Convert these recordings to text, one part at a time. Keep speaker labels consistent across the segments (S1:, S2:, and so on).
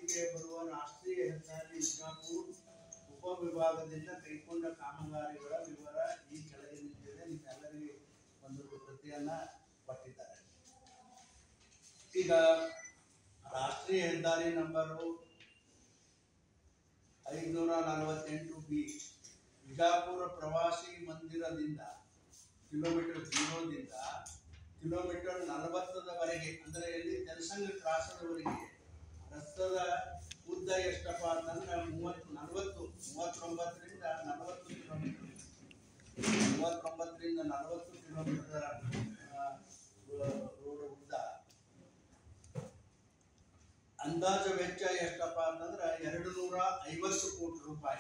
S1: ವ್ಯಾಪ್ತಿಗೆ ಬರುವ ರಾಷ್ಟ್ರೀಯ ಹೆದ್ದಾರಿ ಬಿಜಾಪುರ ಉಪವಿಭಾಗದಿಂದ ಕೈಗೊಂಡ ಕಾಮಗಾರಿಗಳ ವಿವರ ಈ ಕೆಳಗಿನಿಂದಿದೆ ನಿಮ್ಮೆಲ್ಲರಿಗೆ ಒಂದೊಂದು ಪ್ರತಿಯನ್ನ ಕೊಟ್ಟಿದ್ದಾರೆ ಈಗ ರಾಷ್ಟ್ರೀಯ ಹೆದ್ದಾರಿ ನಂಬರು ಐದುನೂರ ನಲವತ್ತೆಂಟು ಬಿ ಬಿಜಾಪುರ ಪ್ರವಾಸಿ ಮಂದಿರದಿಂದ ಕಿಲೋಮೀಟರ್ ಜೀರೋದಿಂದ ಕಿಲೋಮೀಟರ್ ನಲವತ್ತದವರೆಗೆ ಅಂದರೆ ಎಲ್ಲಿ ಜನಸಂಘ ಕ್ರಾಸದವರೆಗೆ ರಸ್ತದ ಉದ್ದ ಎಷ್ಟಪ್ಪ ಅಂತಂದ್ರೆ ಮೂವತ್ತು ನಲವತ್ತು ಮೂವತ್ತೊಂಬತ್ತರಿಂದ ನಲವತ್ತು ಕಿಲೋಮೀಟರ್ ಮೂವತ್ತೊಂಬತ್ತರಿಂದ ನಲವತ್ತು ಕಿಲೋಮೀಟರ್ ರೋಡ್ ಉದ್ದ ಅಂದಾಜು ವೆಚ್ಚ ಎಷ್ಟಪ್ಪ ಅಂತಂದ್ರೆ ಎರಡು ನೂರ ಐವತ್ತು ಕೋಟಿ ರೂಪಾಯಿ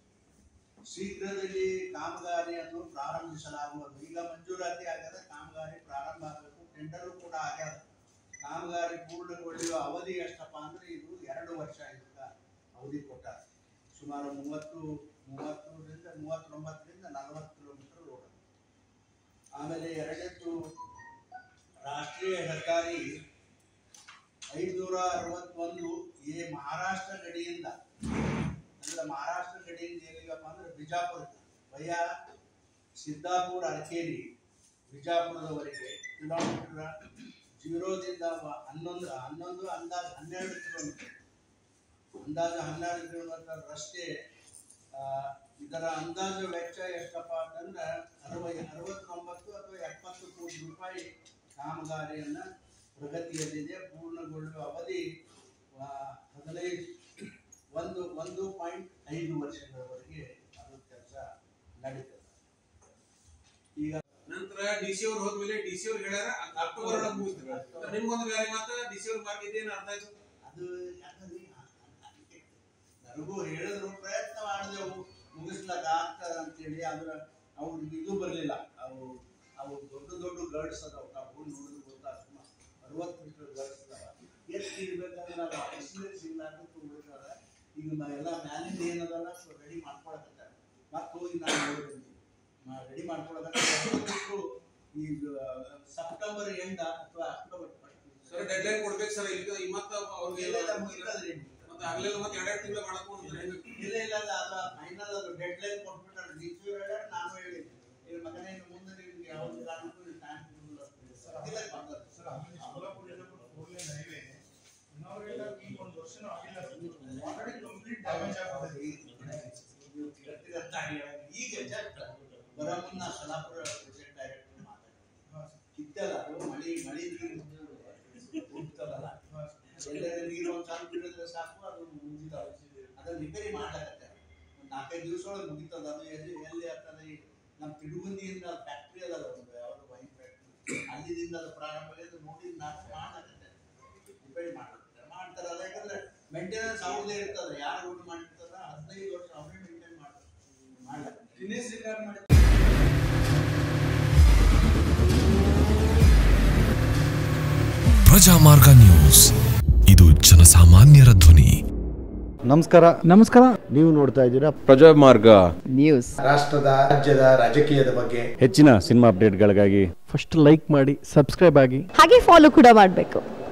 S1: ಶೀಘ್ರದಲ್ಲಿ ಕಾಮಗಾರಿಯನ್ನು ಪ್ರಾರಂಭಿಸಲಾಗುವುದು ಈಗ ಮಂಜೂರಾತಿ ಆಗ್ಯದ ಕಾಮಗಾರಿ ಪ್ರಾರಂಭ ಆಗಬೇಕು ಟೆಂಡರು ಕೂಡ ಆಗ್ಯದ ಕಾಮಗಾರಿ ಪೂರ್ಣಗೊಳ್ಳುವ ಅವಧಿ ಎಷ್ಟಪ್ಪ ಅಂದ್ರೆ ಇದು ಎರಡು ವರ್ಷ ಇದಕ್ಕ ಅವಧಿ ಕೊಟ್ಟಾರ ಸುಮಾರು ಮೂವತ್ತು ಮೂವತ್ತರಿಂದ ಮೂವತ್ತೊಂಬತ್ತರಿಂದ ನಲವತ್ತು ಕಿಲೋಮೀಟರ್ ರೋಡ್ ಆಮೇಲೆ ಎರಡನೇದ್ದು ರಾಷ್ಟ್ರೀಯ ಹೆದ್ದಾರಿ ಐದುನೂರ ಅರವತ್ತೊಂದು ಎ ಮಹಾರಾಷ್ಟ್ರ ಗಡಿಯಿಂದ ಅಂದ್ರೆ ಮಹಾರಾಷ್ಟ್ರ ಗಡಿಯಿಂದ ಎಲ್ಲಿಗಪ್ಪ ಅಂದ್ರೆ ಬಿಜಾಪುರ ವಯ ಸಿದ್ದಾಪುರ ಅರಕೇರಿ ಬಿಜಾಪುರದವರೆಗೆ ಕಿಲೋಮೀಟರ್ ಜೀರೋದಿಂದ ವ- ಹನ್ನೊಂದು ಹನ್ನೊಂದು ಅಂದಾಜು ಹನ್ನೆರಡು ಕಿಲೋಮೀಟರ್ ಅಂದಾಜು ಹನ್ನೆರಡು ಕಿಲೋಮೀಟರ್ ರಸ್ತೆ ಆ, ಇದರ ಅಂದಾಜು ವೆಚ್ಚ ಎಷ್ಟಪ್ಪ ಅಂತಂದ್ರೆ ಅರವೈ ಅರವತ್ತೊಂಬತ್ತು ಅಥವಾ ಎಪ್ಪತ್ತು ಕೋಟಿ ರೂಪಾಯಿ ಕಾಮಗಾರಿಯನ್ನ ಪ್ರಗತಿಯಲ್ಲಿದೆ ಪೂರ್ಣಗೊಳ್ಳುವ ಅವಧಿ ಆ, ಹದಿನೈದು ಒಂದು ಒಂದು ಪಾಯಿಂಟ್ ಐದು ವರ್ಷಗಳವರೆಗೆ ಅದು ಕೆಲಸ ನಡೀತದೆ ಈಗ
S2: ನಂತರ ಡಿ ಸಿ ಅವ್ರು ಹೋದ್ಮೇಲೆ ಡಿ ಸಿ ಅವ್ರು ಹೇಳ್ಯಾರ ಅದ್ ಅಕ್ಟೋಬರ್ ಒಳಗೆ ಮುಗಿಸ್ತಾರೆ ನಿಮ್ಗೊಂದು ಬೇರೆ ಮಾತ ಡಿ ಸಿ ಅವ್ರು ಮಾಡಿದ್ದು ಏನು ಅರ್ಥ ಆಯ್ತು
S1: ಅದು ಯಾಕಂದ್ರೆ ನನಗೂ ಹೇಳಿದ್ರು ಪ್ರಯತ್ನ ಮಾಡಿದೆವು ಮುಗಿಸ್ಲಾಕ ಆಗ್ತದ ಅಂತೇಳಿ ಆದ್ರೆ ಅವ್ರಿಗೆ ಇದು ಬರಲಿಲ್ಲ ಅವು ಅವು ದೊಡ್ಡ ದೊಡ್ಡ ಗರ್ಡ್ಸ್ ಅದಾವ ನಾವು ನೋಡಿದ್ರೆ ಗೊತ್ತಾಗ್ತದೆ ಅರವತ್ತು ಮೀಟರ್ ಗರ್ಡ್ಸ್ ಅದಾವ ಎಷ್ಟು ಇರ್ಬೇಕಂದ್ರೆ ನಾವು ಎಕ್ಸ್ಪೀರಿಯನ್ಸ್ ಇಲ್ಲ ಅಂತ ತುಂಬಿರ್ತಾರೆ ಈಗ ಮ- ಎಲ್ಲ ಮ್ಯಾಲಿಂದ ಏನದಲ್ಲ ರೆಡಿ ಮಾಡ್ಕೊಳಕತ್ತಾರೆ ಮತ್ತೆ ಹೋಗಿ ನಾನು ನೋಡಿದ್ದೀನಿ ರೆಡಿ ಮಾಡ್ಕೊಳಕತ್ತಾರೆ ಈಗ ಸೆಪ್ಟೆಂಬರ್ ಎಂಡ ಅಥವಾ ಅಕ್ಟೋಬರ್
S2: ಸರ್ ಡೆಡ್ ಲೈನ್ ಕೊಡ್ಬೇಕು ಸರ್ ಈಗ ಈ ಮತ್ತ ಅವ್ರಿಗೆ
S1: ಇಲ್ಲ ಇಲ್ಲ ಮುಗಿತದ್ರಿ
S2: ಮತ್ತೆ ಆಗ್ಲಿಲ್ಲ ಮತ್ತೆ ಎರಡೆರಡು ತಿಂಗಳು ಮಾಡಕ್ ಹೋಗ್ತಾರೆ
S1: ಇಲ್ಲ ಇಲ್ಲ ಇಲ್ಲ ಅದು ಫೈನಲ್ ಅದು ಡೆಡ್ ಲೈನ್ ಕೊಟ್ಬಿಟ್ಟಾರೆ ಡಿ ಸಿ ಹೇಳ್ಯಾರ ನಾನು ಹೇಳಿ ಈ ಮಗನೇ ಇನ್ನು ಮುಂದೆ ನಿಮ್ಗೆ ಯಾವ ಕಾರಣಕ್ಕೂ ಟೈಮ್ ಕೊಡಲ್ಲ ಇಲ್ಲ ಬಂದದ್ದು.
S3: ಸರ್ ಆಮೇಲೆ Solapur Yellapur four lane highway ಇನ್ನಾವ್ರೆಲ್ಲ ಈಗ ಒಂದು ವರ್ಷನೂ ಆಗಿಲ್ಲ ಆಲ್ರೆಡಿ ಕಂಪ್ಲೀಟ್ ಡ್ಯಾಮೇಜ್ ಆಗ್ತದೆ
S1: ನೀವು ಕೇಳ್ತೀರ ಅಂತ ಹೇಳಿ. ಈಗ ಜಸ್ಟ್ ಬರ ಮುನ್ನ ಸಲಾಪುರ ಪ್ರೆಸಿಡೆಂಟ್ ಡೈರೆಕ್ಟರ್ ಮಾತಾಡಿ ಕಿತ್ತಲ್ಲ ಅದು ಮಳಿ ಮಳಿ ನೀರು ಹೋಗ್ತದಲ್ಲ ಎಲ್ಲರ ನೀರು ಒಂದು ಸ್ವಲ್ಪ ಬಿಡಿದ್ರೆ ಸಾಕು ಅದು ಮುಗಿತಾವ ಅದನ್ನ ರಿಪೇರಿ ಮಾಡ್ಲಕತ್ತೆ ಒಂದು ನಾಲ್ಕೈದು ದಿವಸ ಒಳಗೆ ಮುಗಿತದ ಅದು ಎಲ್ಲಿ ಎಲ್ಲಿ ಆಗ್ತದೆ ಈ ನಮ್ಮ ತಿಡುಗುಂದಿಯಿಂದ ಫ್ಯಾಕ್ಟ್ರಿ ಅದಲ್ಲ ಒಂದು ಯಾವ್ದು ವೈನ್ ಫ್ಯಾಕ್ಟ್ರಿ ಅಲ್ಲಿದಿಂದ ಅದು ಪ್ರಾರಂಭ ಆಗಿದೆ ನೋಡಿ ನಾನು ಮಾಡ್ಲಕತ್ತೆ ರಿಪೇರಿ ಮಾಡ್ಲಕತ್ತೆ ಮಾಡ್ತಾರೆ ಅದ ಯಾಕಂದ್ರೆ ಮೇಂಟೆನೆನ್ಸ್ ಅವ್ರದೇ ಇರ್ತದೆ ಯಾರು ರೋಡ್ ಮಾಡಿರ್ತಾರ ಹದಿನೈದು ವರ್ಷ ಅವರೇ ಮೇಂಟೈನ್ ಮಾಡ್ತಾರೆ ಮಾಡ್ಲಕತ್ತೆ
S3: ಗಿನ್ನಿಸ್ ರೆಕಾರ್ಡ್ ಮಾಡಿ
S4: ಪ್ರಜಾಮಾರ್ಗ ನ್ಯೂಸ್ ಇದು ಜನಸಾಮಾನ್ಯರ ಧ್ವನಿ
S5: ನಮಸ್ಕಾರ
S6: ನಮಸ್ಕಾರ
S5: ನೀವು ನೋಡ್ತಾ ಇದ್ದೀರಾ
S7: ಪ್ರಜಾಮಾರ್ಗ
S6: ನ್ಯೂಸ್
S3: ರಾಷ್ಟ್ರದ ರಾಜ್ಯದ ರಾಜಕೀಯದ ಬಗ್ಗೆ
S5: ಹೆಚ್ಚಿನ ಸಿನಿಮಾ ಅಪ್ಡೇಟ್ಗಳಿಗಾಗಿ
S6: ಫಸ್ಟ್ ಲೈಕ್ ಮಾಡಿ ಸಬ್ಸ್ಕ್ರೈಬ್ ಆಗಿ
S8: ಹಾಗೆ ಫಾಲೋ ಕೂಡ ಮಾಡಬೇಕು